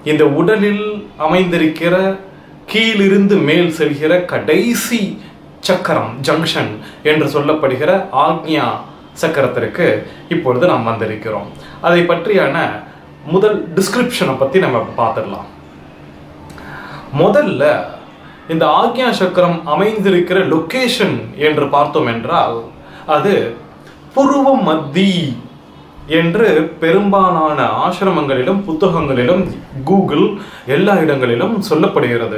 இந்த உடலில் அமைந்திருக்கிற கீழிருந்து மேல் செல்கிற கடைசி சக்கரம் ஜங்ஷன் என்று சொல்லப்படுகிற ஆக்ஞா சக்கரத்திற்கு இப்பொழுது நாம் வந்திருக்கிறோம் அதை பற்றியான முதல் டிஸ்கிரிப்ஷனை பற்றி நம்ம பார்த்துடலாம் முதல்ல இந்த ஆக்ஞா சக்கரம் அமைந்திருக்கிற லொகேஷன் என்று பார்த்தோம் என்றால் அது புருவ மத்தி என்று பெரும்பாலான ஆசிரமங்களிலும் புத்தகங்களிலும் கூகுள் எல்லா இடங்களிலும் சொல்லப்படுகிறது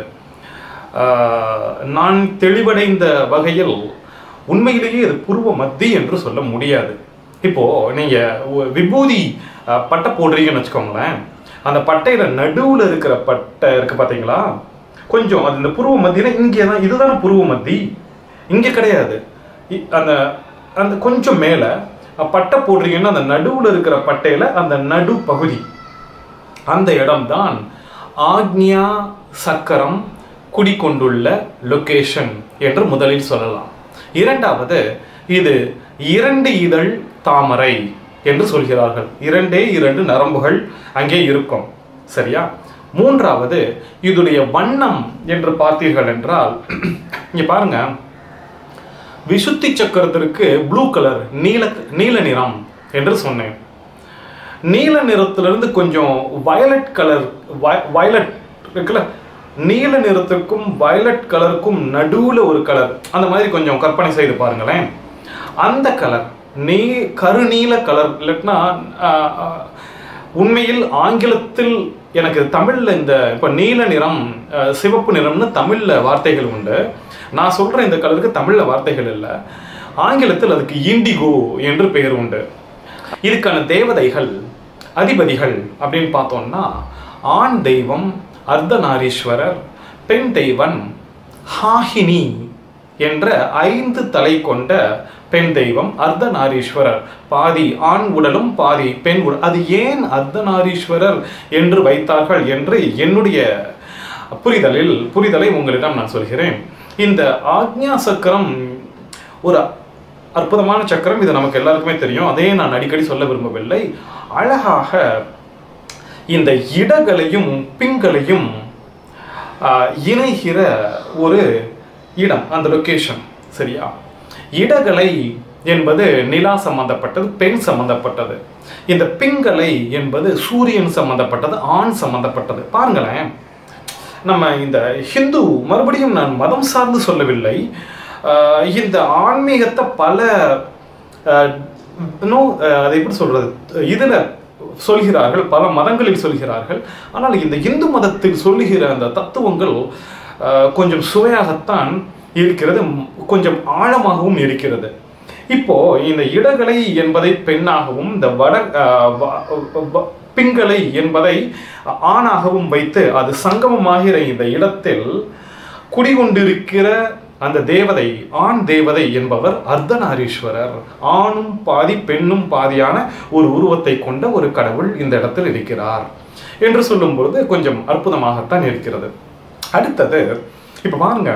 ஆஹ், நான் தெளிவடைந்த வகையில் உண்மையிலேயே இது புருவ மத்தி என்று சொல்ல முடியாது இப்போ நீங்க ஒ- விபூதி அஹ், பட்டை போடுறீங்கன்னு வச்சுக்கோங்களேன் அந்த பட்டையில நடுவுல இருக்கிற பட்டை இருக்கு பாத்தீங்களா கொஞ்சம் அது இந்த புருவ மத்தியில இங்கே தான் இதுதானே புருவ மத்தி இங்க கிடையாது இ- அந்த அந்த கொஞ்சம் மேல அஹ், பட்டை போடுறீங்கன்னா அந்த நடுவுல இருக்கிற பட்டையில அந்த நடு பகுதி அந்த இடம்தான் ஆக்ஞா சக்கரம் குடிக்கொண்டுள்ள லொகேஷன் என்று முதலில் சொல்லலாம் இரண்டாவது இது இரண்டு இதழ் தாமரை என்று சொல்கிறார்கள் இரண்டே இரண்டு நரம்புகள் அங்கே இருக்கும் சரியா மூன்றாவது இதுடைய வண்ணம் என்று பார்த்தீர்கள் என்றால் இங்க பாருங்க விசுத்தி சக்கரத்திற்கு ப்ளூ கலர் நீல நீல நிறம் என்று சொன்னேன் நீல நிறத்திலிருந்து கொஞ்சம் வயலட் கலர் வயலட் இருக்குல்ல நீல நிறத்திற்கும் வயலட் கலருக்கும் நடுவுல ஒரு கலர் அந்த மாதிரி கொஞ்சம் கற்பனை செய்து பாருங்களேன் அந்த கலர் நீ கருநீல கலர் இல்லைன்னா ஆஹ், ஆஹ், உண்மையில் ஆங்கிலத்தில் எனக்கு தமிழ்ல இந்த இப்ப நீல நிறம் ஆஹ், சிவப்பு நிறம்னு தமிழ்ல வார்த்தைகள் உண்டு நான் சொல்ற இந்த கலருக்கு தமிழ்ல வார்த்தைகள் இல்லை ஆங்கிலத்தில் அதுக்கு இண்டிகோ என்று பெயர் உண்டு இதுக்கான தேவதைகள் அதிபதிகள் அப்படின்னு பார்த்தோம்னா ஆண் தெய்வம் அர்த்தநாரீஸ்வரர் பெண் தெய்வம் ஹாகினி என்ற ஐந்து தலை கொண்ட பெண் தெய்வம் அர்த்தநாரீஸ்வரர் பாதி ஆண் உடலும் பாதி பெண் உடல் அது ஏன் அர்த்தநாரீஸ்வரர் என்று வைத்தார்கள் என்று என்னுடைய புரிதலில் புரிதலை உங்களிடம் நான் சொல்கிறேன் இந்த ஆக்ஞா சக்கரம் ஒரு அற்புதமான சக்கரம் இது நமக்கு எல்லாருக்குமே தெரியும் அதே நான் அடிக்கடி சொல்ல விரும்பவில்லை அழகாக இந்த இடங்களையும் பிங்களையும் ஆஹ், இணைகிற ஒரு இடம் அந்த லொகேஷன் சரியா இடகலை என்பது நிலா சம்பந்தப்பட்டது பெண் சம்பந்தப்பட்டது இந்த பிங்களை என்பது சூரியன் சம்பந்தப்பட்டது ஆண் சம்பந்தப்பட்டது பாருங்களேன் நம்ம இந்த ஹிந்து மறுபடியும் நான் மதம் சார்ந்து சொல்லவில்லை ஆஹ் இந்த ஆன்மீகத்தை பல ஆஹ், இன்னும் ஆஹ், அதை எப்படி சொல்றது இதுல சொல்கிறார்கள் பல மதங்களில் சொல்கிறார்கள் ஆனால் இந்த இந்து மதத்தில் சொல்லுகிற அந்த தத்துவங்கள் ஆஹ், கொஞ்சம் சுவையாகத்தான் இருக்கிறது ம், கொஞ்சம் ஆழமாகவும் இருக்கிறது இப்போ இந்த இடகலை என்பதை பெண்ணாகவும் இந்த வட ஆஹ், வ- வ- பிங்களை என்பதை ஆணாகவும் வைத்து அது சங்கமமாகிற இந்த இடத்தில் குடிகொண்டிருக்கிற அந்த தேவதை ஆண் தேவதை என்பவர் அர்த்தநாரீஸ்வரர் ஆணும் பாதி பெண்ணும் பாதியான ஒரு உருவத்தை கொண்ட ஒரு கடவுள் இந்த இடத்தில் இருக்கிறார் என்று சொல்லும் பொழுது கொஞ்சம் அற்புதமாகத்தான் இருக்கிறது அடுத்தது இப்போ பாருங்க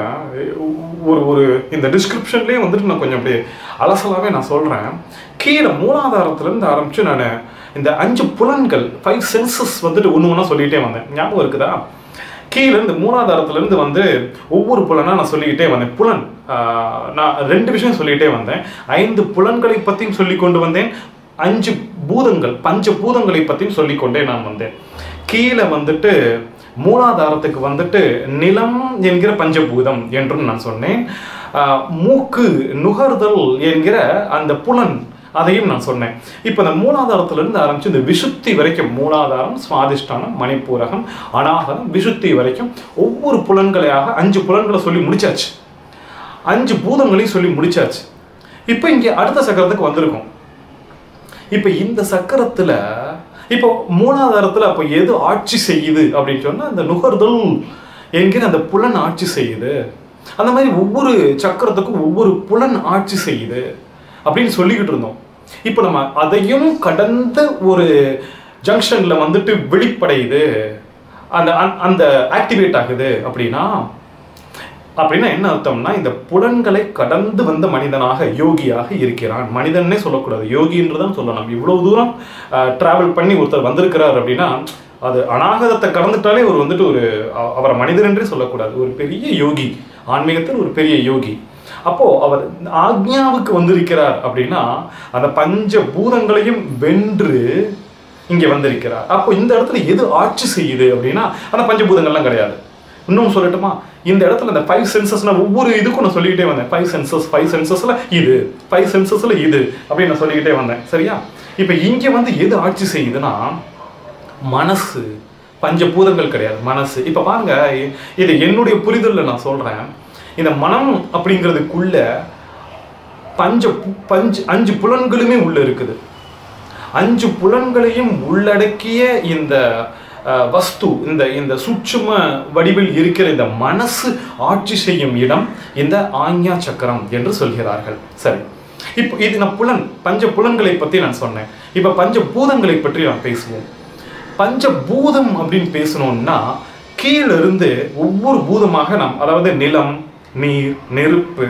ஒரு ஒரு இந்த டிஸ்கிரிப்ஷன்லேயே வந்துட்டு நான் கொஞ்சம் அப்படியே அலசலாவே நான் சொல்றேன் கீழே மூலாதாரத்திலிருந்து ஆரம்பிச்சு நான் இந்த அஞ்சு புலன்கள் ஃபைவ் சென்சஸ் வந்துட்டு ஒன்று ஒன்றா சொல்லிட்டே வந்தேன் ஞாபகம் இருக்குதா கீழே இருந்து மூலாதாரத்துல இருந்து வந்து ஒவ்வொரு புலனா நான் சொல்லிக்கிட்டே வந்தேன் புலன் ஆஹ், நான் ரெண்டு விஷயம் சொல்லிக்கிட்டே வந்தேன் ஐந்து புலன்களை பற்றியும் சொல்லி கொண்டு வந்தேன் அஞ்சு பூதங்கள் பஞ்ச பூதங்களை பற்றியும் சொல்லிக்கொண்டே நான் வந்தேன் கீழே வந்துட்டு மூலாதாரத்துக்கு வந்துட்டு நிலம் என்கிற பஞ்சபூதம் என்றும் நான் சொன்னேன் ஆஹ், மூக்கு நுகர்தல் என்கிற அந்த புலன் அதையும் நான் சொன்னேன் இப்போ இந்த மூலாதாரத்திலிருந்து ஆரம்பிச்சு இந்த விசுத்தி வரைக்கும் மூலாதாரம் சுவாதிஷ்டானம் மணிப்பூரகம் அனாகரம் விசுத்தி வரைக்கும் ஒவ்வொரு புலன்களையாக அஞ்சு புலன்களை சொல்லி முடிச்சாச்சு அஞ்சு பூதங்களையும் சொல்லி முடிச்சாச்சு இப்போ இங்கே அடுத்த சக்கரத்துக்கு வந்திருக்கோம் இப்போ இந்த சக்கரத்துல இப்போ மூலாதாரத்துல அப்போ எது ஆட்சி செய்யுது அப்படின்னு சொன்னா அந்த நுகர்தல் என்கிற அந்த புலன் ஆட்சி செய்யுது அந்த மாதிரி ஒவ்வொரு சக்கரத்துக்கும் ஒவ்வொரு புலன் ஆட்சி செய்யுது அப்படின்னு சொல்லிக்கிட்டு இருந்தோம் இப்போ நம்ம அதையும் கடந்த ஒரு ஜங்ஷன்ல வந்துட்டு வெளிப்படையுது அந்த அந்த- அந்த ஆக்டிவேட் ஆகுது அப்படின்னா அப்படின்னா என்ன அர்த்தம்னா இந்த புலன்களை கடந்து வந்த மனிதனாக யோகியாக இருக்கிறான் மனிதன்னே சொல்லக்கூடாது யோகின்றதான் சொல்லலாம் இவ்வளவு தூரம் டிராவல் பண்ணி ஒருத்தர் வந்திருக்கிறார் அப்படின்னா அது அநாகதத்தை கடந்துட்டாலே ஒரு வந்துட்டு ஒரு அ- அவரை மனிதர் என்றே சொல்லக்கூடாது ஒரு பெரிய யோகி ஆன்மீகத்தில் ஒரு பெரிய யோகி அப்போ அவர் ஆக்ஞாவுக்கு வந்திருக்கிறார் அப்படின்னா அந்த பஞ்ச பூதங்களையும் வென்று இங்க வந்திருக்கிறார் அப்போ இந்த இடத்துல எது ஆட்சி செய்யுது அப்படின்னா அந்த பஞ்சபூதங்கள்லாம் கிடையாது இன்னும் சொல்லட்டுமா இந்த இடத்துல இந்த ஃபைவ் சென்சஸ் நான் ஒவ்வொரு இதுக்கும் நான் சொல்லிக்கிட்டே வந்தேன் ஃபைவ் சென்சஸ் ஃபைவ் சென்சஸ்ல இது ஃபைவ் சென்சஸ்ல இது அப்படின்னு நான் சொல்லிக்கிட்டே வந்தேன் சரியா இப்போ இங்க வந்து எது ஆட்சி செய்யுதுன்னா மனசு பஞ்சபூதங்கள் கிடையாது மனசு இப்போ பாருங்க இ- இது என்னுடைய புரிதல்ல நான் சொல்றேன் இந்த மனம் அப்படிங்கிறதுக்குள்ள பஞ்ச பு- பஞ்சு அஞ்சு புலன்களுமே உள்ள இருக்குது அஞ்சு புலன்களையும் உள்ளடக்கிய இந்த அஹ், வஸ்து இந்த இந்த சூட்சும வடிவில் இருக்கிற இந்த மனசு ஆட்சி செய்யும் இடம் இந்த ஆஞ்ஞா சக்கரம் என்று சொல்கிறார்கள் சரி இப்போ இது நான் புலன் பஞ்ச புலன்களை பற்றி நான் சொன்னேன் இப்போ பஞ்ச பூதங்களை பற்றி நாம் பேசுவோம் பஞ்சபூதம் அப்படின்னு பேசணும்னா கீழே இருந்து ஒவ்வொரு பூதமாக நாம் அதாவது நிலம் நீர் நெருப்பு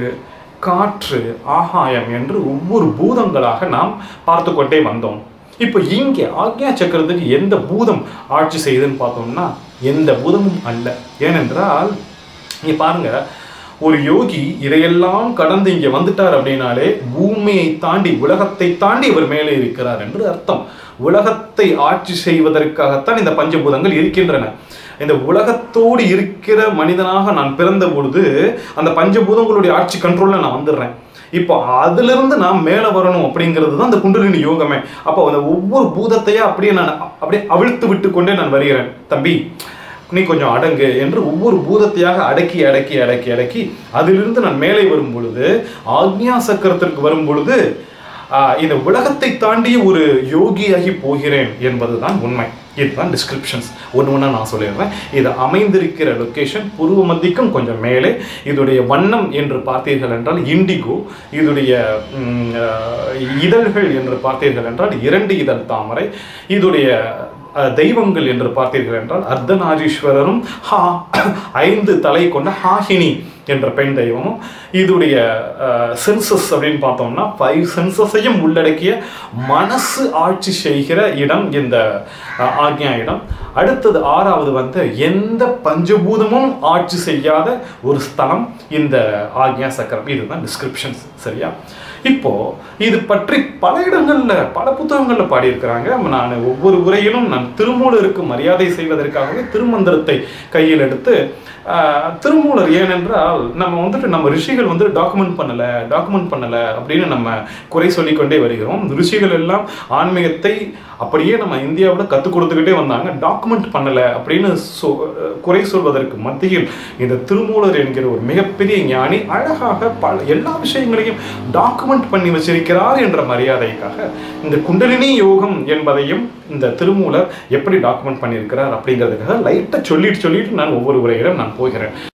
காற்று ஆகாயம் என்று ஒவ்வொரு பூதங்களாக நாம் பார்த்து கொண்டே வந்தோம் இப்போ இங்கே ஆக்ஞா சக்கரத்துக்கு எந்த பூதம் ஆட்சி செய்யுதுன்னு பார்த்தோம்னா எந்த பூதமும் அல்ல ஏனென்றால் இங்க பாருங்க ஒரு யோகி இதையெல்லாம் கடந்து இங்க வந்துட்டார் அப்படின்னாலே பூமியை தாண்டி உலகத்தை தாண்டி இவர் மேலே இருக்கிறார் என்று அர்த்தம் உலகத்தை ஆட்சி செய்வதற்காகத்தான் இந்த பஞ்சபூதங்கள் இருக்கின்றன இந்த உலகத்தோடு இருக்கிற மனிதனாக நான் பிறந்த பொழுது அந்த பஞ்சபூதங்களுடைய ஆட்சி கண்ட்ரோல்ல நான் வந்துடுறேன் இப்போ அதிலிருந்து நான் மேலே வரணும் அப்படிங்கிறது தான் அந்த குண்டலினி யோகமே அப்போ அந்த ஒவ்வொரு பூதத்தையும் அப்படியே நான் அப்படியே அவிழ்த்து விட்டு கொண்டே நான் வருகிறேன் தம்பி நீ கொஞ்சம் அடங்கு என்று ஒவ்வொரு பூதத்தையாக அடக்கி அடக்கி அடக்கி அடக்கி அதிலிருந்து நான் மேலே வரும் பொழுது ஆக்ஞா சக்கரத்திற்கு வரும் பொழுது ஆஹ், இந்த உலகத்தை தாண்டிய ஒரு யோகியாகி போகிறேன் என்பதுதான் உண்மை இதுதான் டிஸ்கிரிப்ஷன்ஸ் ஒன்று ஒன்றா நான் சொல்லிடுறேன் இது அமைந்திருக்கிற லொக்கேஷன் பூர்வ மத்திக்கும் கொஞ்சம் மேலே இதோடைய வண்ணம் என்று பார்த்தீர்கள் என்றால் இண்டிகோ இதோடைய ம், ஆஹ், இதழ்கள் என்று பார்த்தீர்கள் என்றால் இரண்டு இதழ் தாமரை இதோடைய அஹ், தெய்வங்கள் என்று பார்த்தீர்கள் என்றால் அர்த்தநாரீஸ்வரரும் ஹா ஐந்து தலை கொண்ட ஹாஹினி என்ற பெண் தெய்வமும் இதுடைய சென்சஸ் அப்படின்னு பார்த்தோம்னா ஃபைவ் சென்சஸையும் உள்ளடக்கிய மனசு ஆட்சி செய்கிற இடம் இந்த அஹ், ஆக்ஞா இடம் அடுத்தது ஆறாவது வந்து எந்த பஞ்சபூதமும் ஆட்சி செய்யாத ஒரு ஸ்தலம் இந்த ஆக்ஞா சக்கரம் இதுதான் டிஸ்கிரிப்ஷன்ஸ் சரியா இப்போ இது பற்றி பல இடங்கள்ல பல புத்தகங்கள்ல பாடியிருக்கிறாங்க நான் ஒவ்வொரு உரையிலும் நான் திருமூலருக்கு மரியாதை செய்வதற்காகவே திருமந்திரத்தை கையில் எடுத்து ஆஹ், திருமூலர் ஏனென்றால் நம்ம வந்துட்டு நம்ம ரிஷிகள் வந்து டாக்குமெண்ட் பண்ணல டாக்குமெண்ட் பண்ணல அப்படின்னு நம்ம குறை சொல்லிக்கொண்டே வருகிறோம் ரிஷிகள் எல்லாம் ஆன்மீகத்தை அப்படியே நம்ம இந்தியாவில் கற்றுக் கொடுத்துக்கிட்டே வந்தாங்க டாக்குமெண்ட் பண்ணல அப்படின்னு சொ குறை சொல்வதற்கு மத்தியில் இந்த திருமூலர் என்கிற ஒரு மிகப்பெரிய ஞானி அழகாக பல எல்லா விஷயங்களையும் டாக்குமெண்ட் பண்ணி வச்சிருக்கிறார் என்ற மரியாதைக்காக இந்த குண்டலினி யோகம் என்பதையும் இந்த திருமூலர் எப்படி டாக்குமெண்ட் பண்ணியிருக்கிறார் அப்படிங்கிறதுக்காக லைட்டாக சொல்லிட்டு சொல்லிட்டு நான் ஒவ்வொரு உரையிலும் நான் போகிறேன்